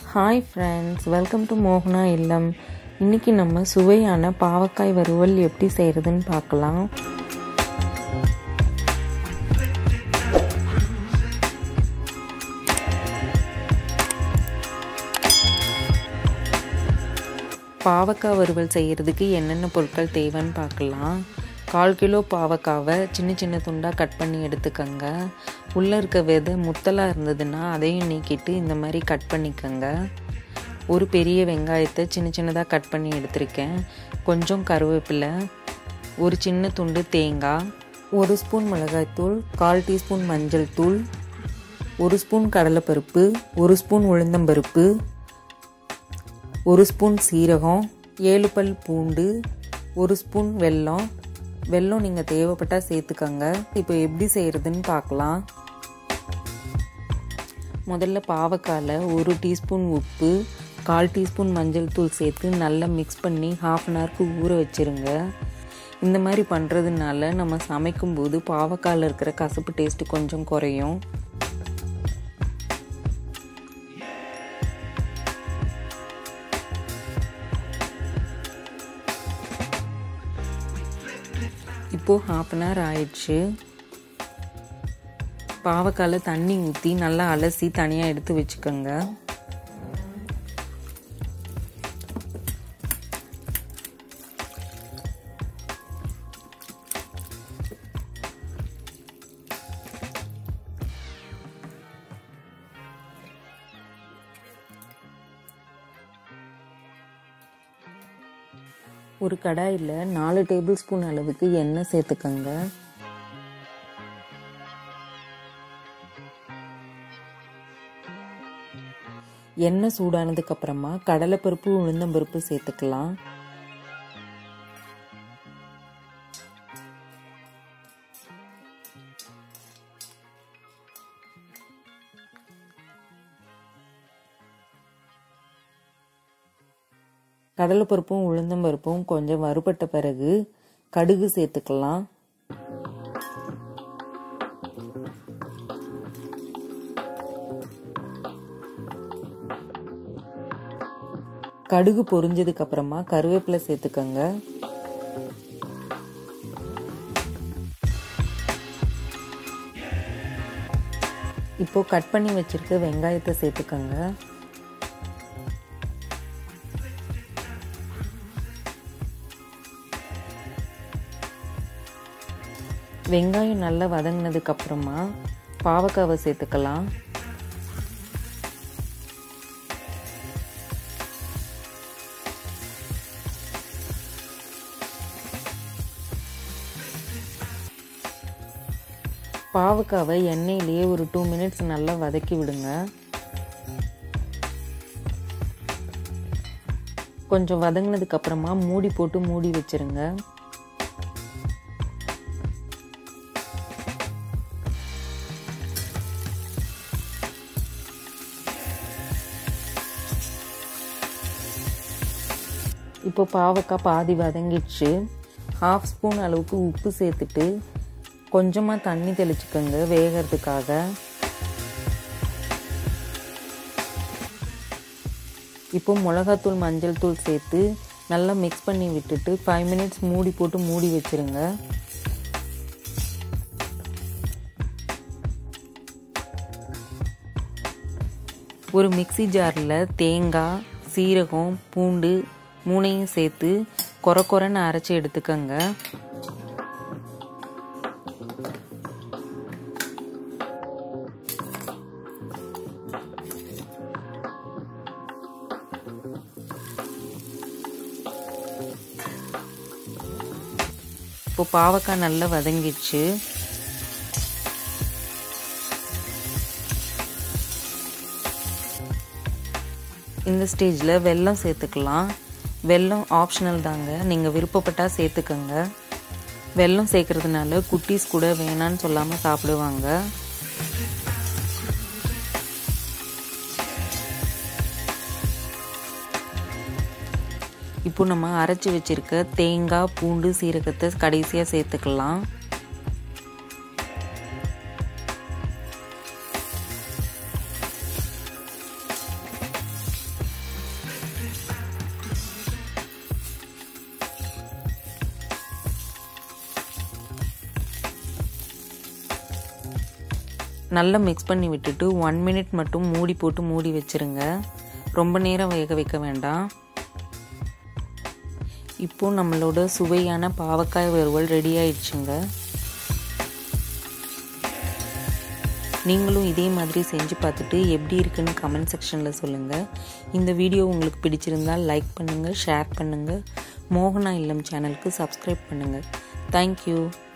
hi friends welcome to மோகனா இல்லம் இன்றைக்கி நம்ம சுவையான பாவக்காய் வறுவல் எப்படி செய்கிறதுன்னு பார்க்கலாம் பாவக்காய் வறுவல் செய்கிறதுக்கு என்னென்ன பொருட்கள் தேவைன்னு பார்க்கலாம் கால் கிலோ பாவக்காவை சின்ன சின்ன துண்டாக கட் பண்ணி எடுத்துக்கோங்க உள்ளே இருக்க விதை முத்தலாக இருந்ததுன்னா அதையும் நீக்கிட்டு இந்த மாதிரி கட் பண்ணிக்கோங்க ஒரு பெரிய வெங்காயத்தை சின்ன சின்னதாக கட் பண்ணி எடுத்திருக்கேன் கொஞ்சம் கருவேப்பிலை ஒரு சின்ன துண்டு தேங்காய் ஒரு ஸ்பூன் மிளகாய்த்தூள் கால் டீஸ்பூன் மஞ்சள் தூள் ஒரு ஸ்பூன் கடலைப்பருப்பு ஒரு ஸ்பூன் உளுந்தம்பருப்பு ஒரு ஸ்பூன் சீரகம் ஏழு பல் பூண்டு ஒரு ஸ்பூன் வெல்லம் வெல்லம் நீங்கள் தேவைப்பட்டால் சேர்த்துக்கோங்க இப்போ எப்படி செய்கிறதுன்னு பார்க்கலாம் முதல்ல பாவக்காயில் ஒரு டீஸ்பூன் உப்பு கால் டீஸ்பூன் மஞ்சள் தூள் சேர்த்து நல்லா மிக்ஸ் பண்ணி ஹாஃப் அன் ஹவருக்கு ஊற வச்சுருங்க இந்த மாதிரி பண்ணுறதுனால நம்ம சமைக்கும்போது பாவக்காயில் இருக்கிற கசப்பு டேஸ்ட்டு கொஞ்சம் குறையும் இப்போது ஹாஃப் அன் ஹவர் ஆயிடுச்சு பாவக்காயில் தண்ணி ஊற்றி நல்லா அலசி தனியாக எடுத்து வச்சுக்கோங்க ஒரு கடாயில் நாலு டேபிள் ஸ்பூன் அளவுக்கு எண்ணெய் சேர்த்துக்கோங்க எண்ணெய் சூடானதுக்கு அப்புறமா கடலைப்பருப்பு உளுந்தம்பருப்பு சேர்த்துக்கலாம் கடலைப்பருப்பும் உளுந்தம்பருப்பும் கொஞ்சம் வறுபட்ட பிறகு கடுகு சேர்த்துக்கலாம் கடுகு பொரிஞ்சதுக்கு அப்புறமா கருவேப்பிலை சேர்த்துக்கோங்க இப்போ கட் பண்ணி வச்சிருக்க வெங்காயத்தை சேர்த்துக்கோங்க வெங்காயம் நல்லா வதங்கினதுக்கு அப்புறமா பாவக்காவை சேர்த்துக்கலாம் பாவக்காவை எண்ணெயிலேயே ஒரு டூ மினிட்ஸ் நல்லா வதக்கி விடுங்க கொஞ்சம் வதங்கினதுக்கு அப்புறமா மூடி போட்டு மூடி வச்சிருங்க இப்போ பாவக்காய் பாதி வதங்கிடுச்சு ஹாஃப் ஸ்பூன் அளவுக்கு உப்பு சேர்த்துட்டு கொஞ்சமாக தண்ணி தெளிச்சுக்கோங்க வேகிறதுக்காக இப்போ மிளகாத்தூள் மஞ்சள் தூள் சேர்த்து நல்லா மிக்ஸ் பண்ணி விட்டுட்டு ஃபைவ் மினிட்ஸ் மூடி போட்டு மூடி வச்சுருங்க ஒரு மிக்சி ஜாரில் தேங்காய் சீரகம் பூண்டு மூணையும் சேர்த்து கொர கொரன்னு அரைச்சி எடுத்துக்கோங்க இப்போ பாவக்காய் நல்லா வதங்கிடுச்சு இந்த ஸ்டேஜில் வெல்லம் சேர்த்துக்கலாம் வெல்லம் ஆப்ஷனல் தாங்க நீங்கள் விருப்பப்பட்டால் சேர்த்துக்கோங்க வெல்லம் சேர்க்கறதுனால குட்டீஸ் கூட வேணான்னு சொல்லாமல் சாப்பிடுவாங்க இப்போ நம்ம அரைச்சி வச்சிருக்க தேங்காய் பூண்டு சீரகத்தை கடைசியாக சேர்த்துக்கலாம் நல்லா மிக்ஸ் பண்ணி விட்டுட்டு ஒன் மினிட் மட்டும் மூடி போட்டு மூடி வச்சுருங்க ரொம்ப நேரம் வேக வைக்க வேண்டாம் இப்போது நம்மளோட சுவையான பாவக்காய் வறுவல் ரெடி ஆயிடுச்சுங்க நீங்களும் இதே மாதிரி செஞ்சு பார்த்துட்டு எப்படி இருக்குன்னு கமெண்ட் செக்ஷனில் சொல்லுங்கள் இந்த வீடியோ உங்களுக்கு பிடிச்சிருந்தால் லைக் பண்ணுங்கள் ஷேர் பண்ணுங்கள் மோகனா இல்லம் சேனலுக்கு சப்ஸ்கிரைப் பண்ணுங்கள் தேங்க்யூ